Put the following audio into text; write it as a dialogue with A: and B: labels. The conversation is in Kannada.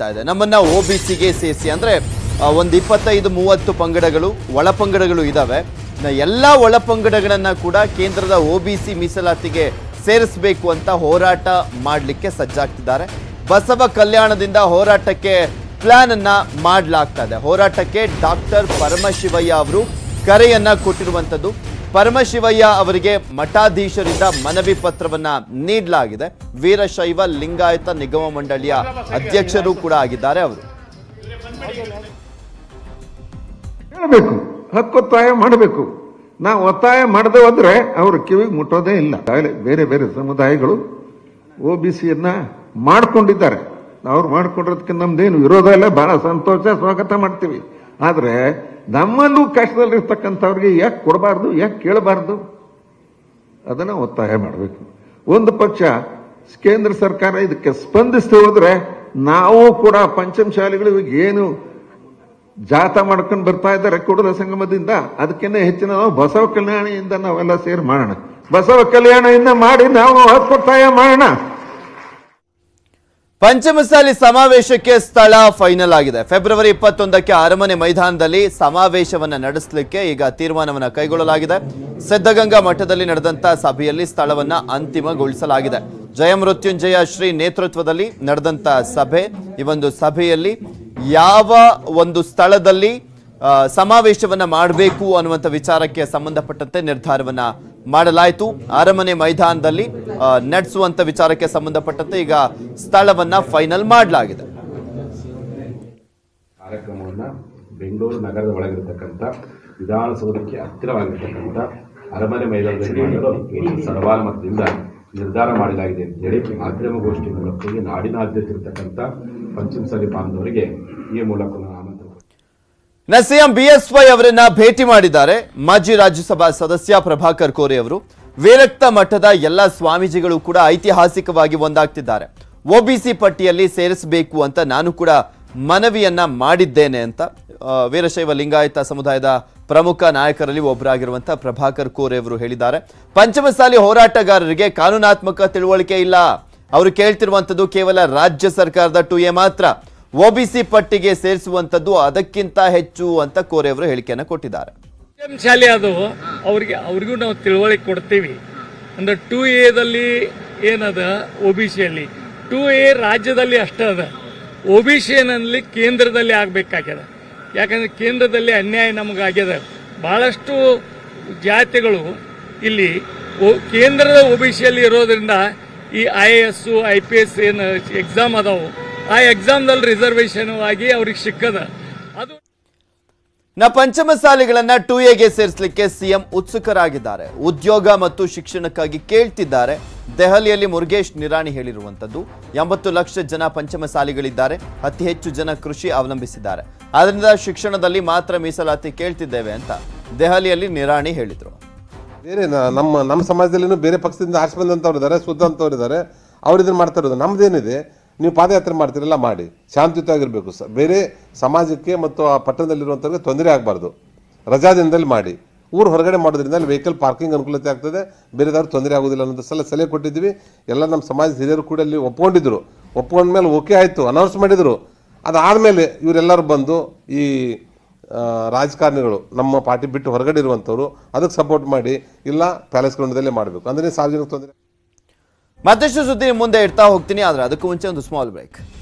A: ಆಗ್ತಾ ಇದೆ ನಮ್ಮನ್ನ ಒ ಬಿ ಸಿಗೆ ಸೇರಿಸಿ ಅಂದ್ರೆ ಆ, ಒಂದು ಇಪ್ಪತ್ತೈದು ಮೂವತ್ತು ಪಂಗಡಗಳು ಒಳ ಪಂಗಡಗಳು ಇದಾವೆ ನ- ಎಲ್ಲ ಒಳ ಪಂಗಡಗಳನ್ನ ಕೂಡ ಕೇಂದ್ರದ ಒ ಬಿ ಸಿ ಮೀಸಲಾತಿಗೆ ಸೇರಿಸಬೇಕು ಅಂತ ಹೋರಾಟ ಮಾಡಲಿಕ್ಕೆ ಸಜ್ಜಾಗ್ತಿದ್ದಾರೆ ಬಸವ ಕಲ್ಯಾಣದಿಂದ ಹೋರಾಟಕ್ಕೆ ಪ್ಲಾನ್ ಅನ್ನ ಮಾಡಲಾಗ್ತಾ ಇದೆ ಹೋರಾಟಕ್ಕೆ ಡಾಕ್ಟರ್ ಪರಮಶಿವಯ್ಯ ಅವರು ಕರೆಯನ್ನ ಕೊಟ್ಟಿರುವಂತದ್ದು ಪರಮಶಿವಯ್ಯ ಅವರಿಗೆ ಮಠಾಧೀಶರಿಂದ ಮನವಿ ಪತ್ರವನ್ನ ನೀಡಲಾಗಿದೆ ವೀರಶೈವ ಲಿಂಗಾಯತ ನಿಗಮ ಮಂಡಳಿಯ ಅಧ್ಯಕ್ಷರು ಕೂಡ ಆಗಿದ್ದಾರೆ ಅವರು
B: ಹೇಳಬೇಕು ಹಕ್ಕೊತ್ತಾಯ ಮಾಡಬೇಕು ನಾವು ಒತ್ತಾಯ ಮಾಡದೆ ಹೋದ್ರೆ ಅವ್ರ ಕಿವಿಗೆ ಮುಟ್ಟೋದೇ ಇಲ್ಲ ಆಗಲೇ ಬೇರೆ ಬೇರೆ ಸಮುದಾಯಗಳು ಒ ಬಿ ಸಿಯನ್ನ ಮಾಡ್ಕೊಂಡಿದ್ದಾರೆ ಅವ್ರು ಮಾಡ್ಕೊಂಡಿರೋದಕ್ಕೆ ನಮ್ದೇನು ವಿರೋಧ ಇಲ್ಲ ಬಹಳ ಸಂತೋಷ ಸ್ವಾಗತ ಮಾಡ್ತೀವಿ ಆದ್ರೆ ನಮ್ಮಲ್ಲೂ ಕಷ್ಟದಲ್ಲಿರ್ತಕ್ಕಂಥವ್ರಿಗೆ ಯಾಕೆ ಕೊಡಬಾರ್ದು ಯಾಕೆ ಕೇಳಬಾರ್ದು ಅದನ್ನ ಒತ್ತಾಯ ಮಾಡಬೇಕು ಒಂದು ಪಕ್ಷ ಕೇಂದ್ರ ಸರ್ಕಾರ ಇದಕ್ಕೆ ಸ್ಪಂದಿಸ್ತಾ ಹೋದ್ರೆ ನಾವು ಕೂಡ ಪಂಚಮಶಾಲಿಗಳು ಇವಾಗ ಏನು ಜಾತ ಮಾಡ್ಕೊಂಡು ಬರ್ತಾ ಇದ್ದಾರೆ ಕುಡುಲ ಸಂಗಮದಿಂದ ಅದಕ್ಕಿಂತ ಹೆಚ್ಚಿನ ನಾವು ಬಸವ ಕಲ್ಯಾಣಿಯಿಂದ ನಾವೆಲ್ಲ ಸೇರಿ ಮಾಡೋಣ ಬಸವ ಕಲ್ಯಾಣದಿಂದ ಮಾಡಿ ನಾವು ಹಕ್ಕೊತ್ತಾಯ ಮಾಡೋಣ
A: ಪಂಚಮಸಾಲಿ ಸಮಾವೇಶಕ್ಕೆ ಸ್ಥಳ ಫೈನಲ್ ಆಗಿದೆ ಫೆಬ್ರವರಿ ಇಪ್ಪತ್ತೊಂದಕ್ಕೆ ಅರಮನೆ ಮೈದಾನದಲ್ಲಿ ಸಮಾವೇಶವನ್ನ ನಡೆಸಲಿಕ್ಕೆ ಈಗ ತೀರ್ಮಾನವನ್ನ ಕೈಗೊಳ್ಳಲಾಗಿದೆ ಸಿದ್ಧಗಂಗಾ ಮಠದಲ್ಲಿ ನಡೆದಂತ ಸಭೆಯಲ್ಲಿ ಸ್ಥಳವನ್ನ ಅಂತಿಮಗೊಳಿಸಲಾಗಿದೆ ಜಯಮೃತ್ಯುಂಜಯ ಶ್ರೀ ನೇತೃತ್ವದಲ್ಲಿ ನಡೆದಂತ ಸಭೆ ಈ ಒಂದು ಸಭೆಯಲ್ಲಿ ಯಾವ ಒಂದು ಸ್ಥಳದಲ್ಲಿ ಆ, ಸಮಾವೇಶವನ್ನ ಮಾಡಬೇಕು ಅನ್ನುವಂಥ ವಿಚಾರಕ್ಕೆ ಸಂಬಂಧಪಟ್ಟಂತೆ ನಿರ್ಧಾರವನ್ನ ಮಾಡಲಾಯಿತು ಅರಮನೆ ಮೈದಾನದಲ್ಲಿ ಆ, ನಡೆಸುವಂತ ವಿಚಾರಕ್ಕೆ ಸಂಬಂಧಪಟ್ಟಂತೆ ಈಗ ಸ್ಥಳವನ್ನ ಫೈನಲ್ ಮಾಡಲಾಗಿದೆ
C: ಕಾರ್ಯಕ್ರಮವನ್ನು ಬೆಂಗಳೂರು ನಗರದ ಒಳಗಿರತಕ್ಕಂಥ ವಿಧಾನಸೌಧಕ್ಕೆ ಹತ್ತಿರವಾಗಿರ್ತಕ್ಕಂಥ ಅರಮನೆ ಮೈದಾನದಲ್ಲಿ ಮಾಡಲು ಸರ್ವಾನುಮತದಿಂದ ನಿರ್ಧಾರ ಮಾಡಲಾಗಿದೆ ಅಂತೇಳಿ ಮಾಧ್ಯಮಗೋಷ್ಠಿ ಮೂಲಕ ನಾಡಿನಾದ್ಯಂತ ಇರತಕ್ಕಂಥ ಪಂಚಮಸಾಲಿ ಬಾಂಧವರಿಗೆ ಈ ಮೂಲಕ ನಾನು ಆಮಂತ್ರಣ
A: ಇನ್ನ ಸಿಎಂ ಬಿಎಸ್ವೈ ಅವರನ್ನ ಭೇಟಿ ಮಾಡಿದ್ದಾರೆ ಮಾಜಿ ರಾಜ್ಯಸಭಾ ಸದಸ್ಯ ಪ್ರಭಾಕರ್ ಕೋರೆ ಅವರು ವೀರಕ್ತ ಮಠದ ಎಲ್ಲ ಸ್ವಾಮೀಜಿಗಳು ಕೂಡ ಐತಿಹಾಸಿಕವಾಗಿ ಒಂದಾಗ್ತಿದ್ದಾರೆ ಒಬಿಸಿ ಪಟ್ಟಿಯಲ್ಲಿ ಸೇರಿಸಬೇಕು ಅಂತ ನಾನು ಕೂಡ ಮನವಿಯನ್ನ ಮಾಡಿದ್ದೇನೆ ಅಂತ ಆ, ವೀರಶೈವ ಲಿಂಗಾಯತ ಸಮುದಾಯದ ಪ್ರಮುಖ ನಾಯಕರಲ್ಲಿ ಒಬ್ಬರಾಗಿರುವಂತ ಪ್ರಭಾಕರ್ ಕೋರೆ ಅವರು ಹೇಳಿದ್ದಾರೆ ಪಂಚಮಸಾಲಿ ಹೋರಾಟಗಾರರಿಗೆ ಕಾನೂನಾತ್ಮಕ ತಿಳುವಳಿಕೆ ಇಲ್ಲ ಅವರು ಕೇಳ್ತಿರುವಂತದ್ದು ಕೇವಲ ರಾಜ್ಯ ಸರ್ಕಾರದ ಟು ಎ ಮಾತ್ರ ಒಬಿಸಿ ಪಟ್ಟಿಗೆ ಸೇರಿಸುವಂತದ್ದು ಅದಕ್ಕಿಂತ ಹೆಚ್ಚು ಅಂತ ಕೋರೆ ಅವರು ಹೇಳಿಕೆಯನ್ನು ಕೊಟ್ಟಿದ್ದಾರೆ
D: ಎಂ ಶಾಲೆ ಅದು ಅವ್ರಿಗೆ ಅವ್ರಿಗೂ ನಾವು ತಿಳುವಳಿಕೆ ಕೊಡ್ತೀವಿ ಅಂದ್ರೆ ಟೂ ಎದಲ್ಲಿ ಏನದ ಒ ಬಿ ಸಿಯಲ್ಲಿ ಟೂ ಎ ರಾಜ್ಯದಲ್ಲಿ ಅಷ್ಟೇ ಅದ ಒ ಬಿ ಸಿನಲ್ಲಿ ಕೇಂದ್ರದಲ್ಲಿ ಆಗಬೇಕಾಗ್ಯದ ಯಾಕಂದ್ರೆ ಕೇಂದ್ರದಲ್ಲಿ ಅನ್ಯಾಯ ನಮಗಾಗ್ಯದ ಬಹಳಷ್ಟು ಜಾತಿಗಳು ಇಲ್ಲಿ ಒ- ಕೇಂದ್ರದ ಒ ಬಿ ಸಿಯಲ್ಲಿ ಇರೋದ್ರಿಂದ ಈ I A S I P S ಏನು ಎಕ್ಸಾಮ್ ಅದಾವು ಆ ಎಕ್ಸಾಮ್ದಲ್ಲಿ ರಿಸರ್ವೇಷನ್ ಆಗಿ ಅವ್ರಿಗೆ ಸಿಕ್ಕದ ಅದು
A: ನ ಪಂಚಮಸಾಲಿಗಳನ್ನ ಟು ಎಗೆ ಸೇರಿಸಲಿಕ್ಕೆ ಸಿಎಂ ಉತ್ಸುಕರಾಗಿದ್ದಾರೆ ಉದ್ಯೋಗ ಮತ್ತು ಶಿಕ್ಷಣಕ್ಕಾಗಿ ಕೇಳ್ತಿದ್ದಾರೆ ದೆಹಲಿಯಲ್ಲಿ ಮುರುಗೇಶ್ ನಿರಾಣಿ ಹೇಳಿರುವಂತದ್ದು ಎಂಬತ್ತು ಲಕ್ಷ ಜನ ಪಂಚಮಸಾಲಿಗಳಿದ್ದಾರೆ ಅತಿ ಹೆಚ್ಚು ಜನ ಕೃಷಿ ಅವಲಂಬಿಸಿದ್ದಾರೆ ಆದ್ರಿಂದ ಶಿಕ್ಷಣದಲ್ಲಿ ಮಾತ್ರ ಮೀಸಲಾತಿ ಕೇಳ್ತಿದ್ದೇವೆ ಅಂತ ದೆಹಲಿಯಲ್ಲಿ ನಿರಾಣಿ ಹೇಳಿದ್ರು
E: ಬೇರೆ ನ- ನಮ್ಮ ನಮ್ಮ ಸಮಾಜದಲ್ಲಿನೂ ಬೇರೆ ಪಕ್ಷದಿಂದ ಆರಿಸಿ ಬಂದಂಥವ್ರು ಇದ್ದಾರೆ ಶುದ್ಧ ಅಂತವ್ರು ಇದ್ದಾರೆ ಅವ್ರು ಇದನ್ನು ಮಾಡ್ತಾ ಇರೋದು ನಮ್ದೇನಿದೆ ನೀವು ಪಾದಯಾತ್ರೆ ಮಾಡ್ತೀರಲ್ಲ ಮಾಡಿ ಶಾಂತಿಯುತವಾಗಿರಬೇಕು ಸ ಬೇರೆ ಸಮಾಜಕ್ಕೆ ಮತ್ತು ಆ ಪಟ್ಟಣದಲ್ಲಿರುವಂಥವ್ರಿಗೆ ತೊಂದರೆ ಆಗಬಾರ್ದು ರಜಾ ದಿನದಲ್ಲಿ ಮಾಡಿ ಊರು ಹೊರಗಡೆ ಮಾಡೋದ್ರಿಂದ ಅಲ್ಲಿ ವೆಹಿಕಲ್ ಪಾರ್ಕಿಂಗ್ ಅನುಕೂಲತೆ ಆಗ್ತದೆ ಬೇರೆದವ್ರು ತೊಂದರೆ ಆಗೋದಿಲ್ಲ ಅನ್ನೋದು ಸಲ ಸಲಹೆ ಕೊಟ್ಟಿದ್ವಿ ಎಲ್ಲ ನಮ್ಮ ಸಮಾಜದ ಹಿರಿಯರು ಕೂಡ ಅಲ್ಲಿ ಒಪ್ಕೊಂಡಿದ್ರು ಒಪ್ಕೊಂಡ್ಮೇಲೆ ಓಕೆ ಆಯಿತು ಅನೌನ್ಸ್ ಮಾಡಿದರು ಅದಾದಮೇಲೆ ಇವರೆಲ್ಲರೂ ಬಂದು ಈ ಆ, ರಾಜಕಾರಣಿಗಳು ನಮ್ಮ ಪಾರ್ಟಿ ಬಿಟ್ಟು ಹೊರಗಡೆ ಇರುವಂಥವ್ರು ಅದಕ್ಕೆ ಸಪೋರ್ಟ್ ಮಾಡಿ ಇಲ್ಲ ಪ್ಯಾಲೇಸ್ ಗ್ರೌಂಡದಲ್ಲೇ ಮಾಡಬೇಕು ಅಂದರೆ ಸಾರ್ವಜನಿಕ ತೊಂದರೆ
A: ಮತ್ತಷ್ಟು ಸುದ್ದಿ ಮುಂದೆ ಇಡ್ತಾ ಹೋಗ್ತೀನಿ ಆದ್ರೆ ಅದಕ್ಕೂ ಮುಂಚೆ ಒಂದು ಸ್ಮಾಲ್ ಬ್ರೇಕ್